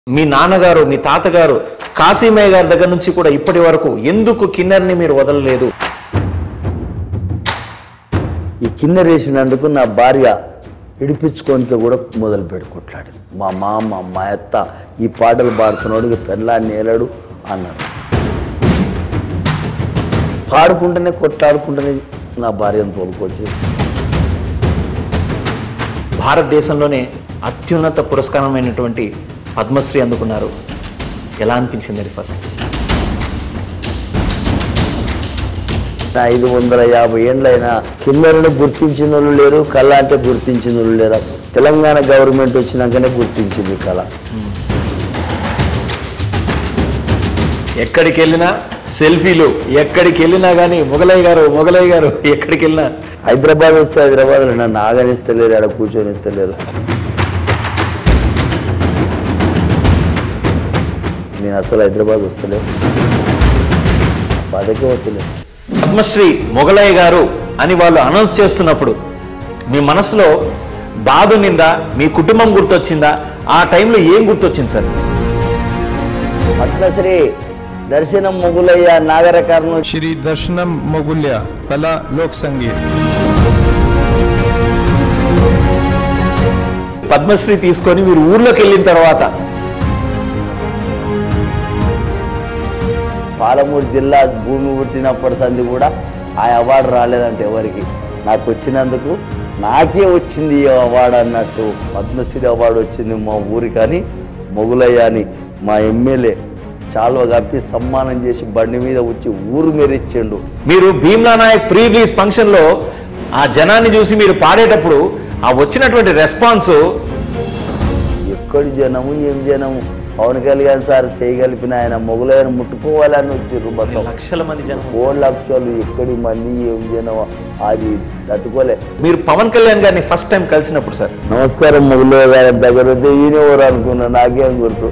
మీ నాన్నగారు మీ తాతగారు కాశీమయ్య గారి దగ్గర నుంచి కూడా ఇప్పటి వరకు ఎందుకు కిన్నెర్ని మీరు వదలలేదు ఈ కిన్నెరేసినందుకు నా భార్య ఇడిపించుకోనిక కూడా మొదలు పెట్టుకుంటాడు మా మామ మా అత్త ఈ పాటలు పాడుతున్నాడు పెళ్ళాన్ని నేలడు అన్నారు పాడుకుంటేనే కొట్లాడుకుంటేనే నా భార్యను తోలుకొచ్చి భారతదేశంలోనే అత్యున్నత పురస్కారమైనటువంటి పద్మశ్రీ అందుకున్నారు ఎలా అనిపించింది అది ఫస్ట్ నా ఐదు వందల యాభై ఏండ్లైనా కిన్నెలను గుర్తించిన వాళ్ళు లేరు కళ అంటే గుర్తించిన వాళ్ళు లేరు తెలంగాణ గవర్నమెంట్ వచ్చినాకనే గుర్తించింది కళ ఎక్కడికి వెళ్ళినా సెల్ఫీలు ఎక్కడికి వెళ్ళినా కానీ మొగలయ్య గారు మొగలయ్య గారు ఎక్కడికి వెళ్ళినా హైదరాబాద్ వస్తే హైదరాబాద్లో నన్ను ఆగనిస్తలేరు ఆడ కూర్చొని ఇస్తలేరు నేను అసలు హైదరాబాద్ వస్తలేదు బాధకే వస్తలేదు పద్మశ్రీ మొగలయ్య గారు అని వాళ్ళు అనౌన్స్ చేస్తున్నప్పుడు మీ మనసులో బాధ నిందా మీ కుటుంబం గుర్తొచ్చిందా ఆ టైంలో ఏం గుర్తొచ్చింది సార్ పద్మశ్రీ దర్శనం మొగులయ్య నాగర కర్నూలు श्री दर्शनम मोगुल्या कला लोक संगीत పద్మశ్రీ తీసుకొని మీరు ఊర్లోకి వెళ్ళిన తర్వాత పాలమూరు జిల్లా భూమి పుట్టినప్పటి సంది కూడా ఆ అవార్డు రాలేదంటే ఎవరికి నాకు వచ్చినందుకు నాకే వచ్చింది ఈ అవార్డు అన్నట్టు పద్మశ్రీ అవార్డు వచ్చింది మా ఊరి కానీ మొగులయ్య అని మా ఎమ్మెల్యే చాలా కప్పి సన్మానం చేసి బండి మీద వచ్చి ఊరు మెరిచ్చిండు మీరు Bheemla Nayak pre release function లో ఆ జనాన్ని చూసి మీరు పాడేటప్పుడు ఆ వచ్చినటువంటి రెస్పాన్స్ ఎక్కడి జనము ఏం జనము పవన్ కళ్యాణ్ సార్ చేయగలిపిన ఆయన మొగులయ్యను ముట్టుకోవాలని వచ్చిర్రు మొత్తం లక్షల మంది జనం ఫోన్ లక్షలు ఎక్కడి మంది ఏం జనం అది తట్టుకోలే మీరు పవన్ కళ్యాణ్ గారిని ఫస్ట్ టైం కలిసినప్పుడు సార్ నమస్కారం మొగులయ్య గారి దగ్గర వస్తే ఈయన ఎవరు అనుకున్నా నాకేం గుర్తు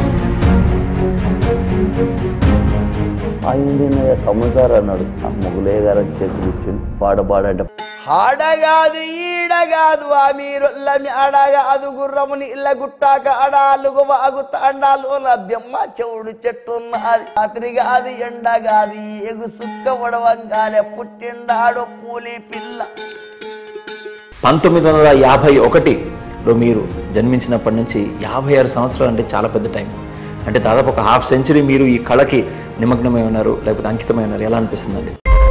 ఆయన తమ్ముడు సార్ అన్నాడు ఆ మొగులయ్య గారు అని చేతులు ఇచ్చిండు పాడ పాడంటే ఆడగాదు ఈడగాదు ఆ మీరొల్లమి అడగాదు గుర్రముని ఇళ్ళ గుట్టాక అడాలుగు వాగు తాండాలు లభ్యమ్మ చెవుడు చెట్టున్నది రాత్రిగాది ఎండగాది ఎగు సుక్క ఉడవంగాలే పుట్టిండాడు పూలి పిల్ల పంతొమ్మిది వందల యాభై ఒకటిలో మీరు జన్మించినప్పటి నుంచి యాభై ఆరు సంవత్సరాలు అంటే చాలా పెద్ద టైం అంటే దాదాపు ఒక హాఫ్ సెంచరీ మీరు ఈ కళకి నిమగ్నమై ఉన్నారు లేకపోతే అంకితమై ఉన్నారు ఎలా అనిపిస్తుందండి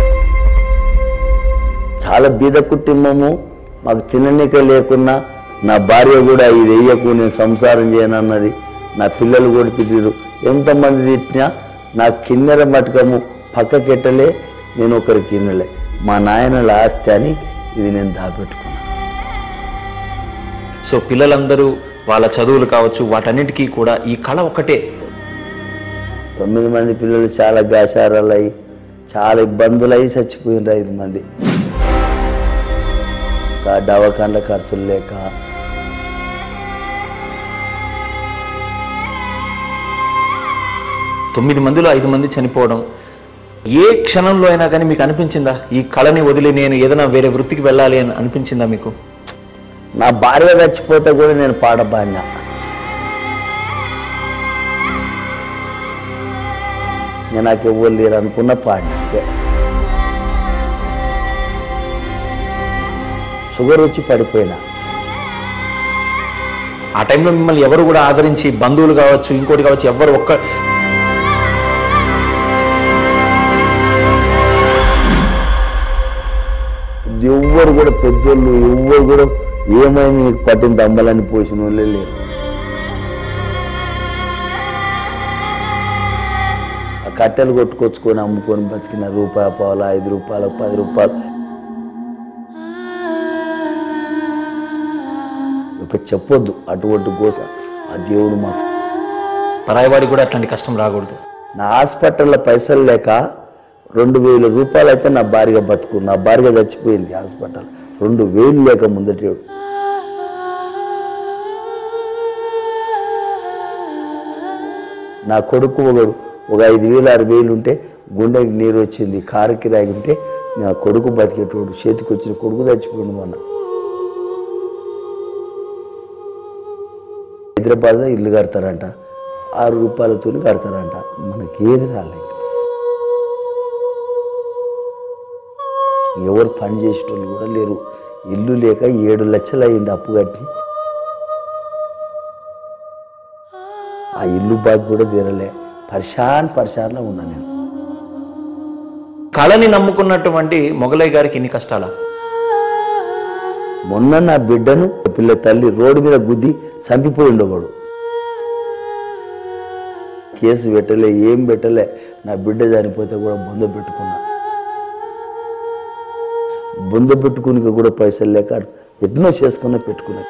చాలా బీద కుటుంబము మాకు తిననీక లేకున్నా నా భార్య కూడా ఇది వెయ్యకు నేను సంసారం చేయనన్నది నా పిల్లలు కూడా తిట్టిరు ఎంతమంది తిట్టినా నా కిన్నెర మటకము పక్కకెట్టలే నేను ఒకరి కిన్నెలే మా నాయనల ఆస్తి అని ఇది నేను దాపెట్టుకున్నాను సో పిల్లలందరూ వాళ్ళ చదువులు కావచ్చు వాటన్నిటికీ కూడా ఈ కళ ఒక్కటే తొమ్మిది మంది పిల్లలు చాలా గాశారాలు అయ్యి చాలా ఇబ్బందులు అయ్యి చచ్చిపోయినారు ఐదు మంది ఇంకా దవాఖాన్ల ఖర్చులు లేక తొమ్మిది మందిలో ఐదు మంది చనిపోవడం ఏ క్షణంలో అయినా కానీ మీకు అనిపించిందా ఈ కళని వదిలి నేను ఏదైనా వేరే వృత్తికి వెళ్ళాలి అని అనిపించిందా మీకు నా భార్య చచ్చిపోతే కూడా నేను పాట పాడినా నేను నాకు ఎవ్వరు లేరు అనుకున్న పాడినా అంతే. షుగర్ వచ్చి పడిపోయినా ఆ టైంలో మిమ్మల్ని ఎవరు కూడా ఆదరించి బంధువులు కావచ్చు ఇంకోటి కావచ్చు ఎవరు ఒక్క ఎవ్వరు కూడా పెద్దోళ్ళు ఎవ్వరు కూడా ఏమైంది నీకు పట్టిన తమ్మలని పోసిన వాళ్ళే లేరు ఆ కట్టెలు కొట్టుకొచ్చుకొని అమ్ముకొని బతికిన రూపాయి పావులు ఐదు రూపాయలు పది రూపాయలు ఇక చెప్పొద్దు అటువంటి కోస ఆ దేవుడు మాకు పరాయివాడికి కూడా అట్లాంటి కష్టం రాకూడదు నా హాస్పిటల్లో పైసలు లేక రెండు వేల రూపాయలు అయితే నా భార్య బతుకు నా భార్య చచ్చిపోయింది హాస్పిటల్ రెండు వేలు లేక ముందటి నా కొడుకు ఒకడు ఒక ఐదు వేలు ఆరు వేలు ఉంటే గుండెకి నీరు వచ్చింది కారు కిరాయి ఉంటే నా కొడుకు బతికేటోడు చేతికి వచ్చిన కొడుకు చచ్చిపోయింది మొన్న హైదరాబాద్లో ఇల్లు కడతారంట ఆరు రూపాయలతో కడతారంట మనకి ఏది రాలే ఎవరు పని చేసేటోళ్ళు కూడా లేరు ఇల్లు లేక ఏడు లక్షలు అయింది అప్పు కట్టి ఆ ఇల్లు బాగా కూడా తీరలే పరిశాన్ పరిశాన్లో ఉన్నా నేను కళని నమ్ముకున్నటువంటి మొగలయ్య గారికి ఇన్ని కష్టాలా మొన్న నా బిడ్డను పిల్ల తల్లి రోడ్డు మీద గుద్ది చంపిపోయి ఉండేవాడు కేసు పెట్టలే ఏం పెట్టలే నా బిడ్డ చనిపోతే కూడా బొంద పెట్టుకున్నా బొంద పెట్టుకుని కూడా పైసలు లేక ఎన్నో చేసుకున్నా పెట్టుకున్నా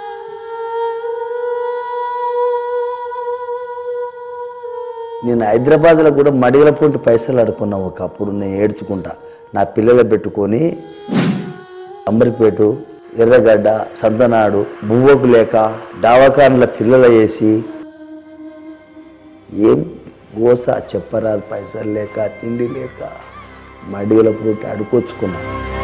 నేను హైదరాబాద్లో కూడా మడిగల పొంటి పైసలు అడుకున్నా ఒకప్పుడు నేను ఏడ్చుకుంటా నా పిల్లలు పెట్టుకొని అంబరిపేట ఎర్రగడ్డ సంతనాడు బువ్వకు లేక డావాకాన్ల పిల్లల వేసి ఏం గోస చెప్పరాదు పైసలు లేక తిండి లేక మడిగల పూట అడుకొచ్చుకున్నా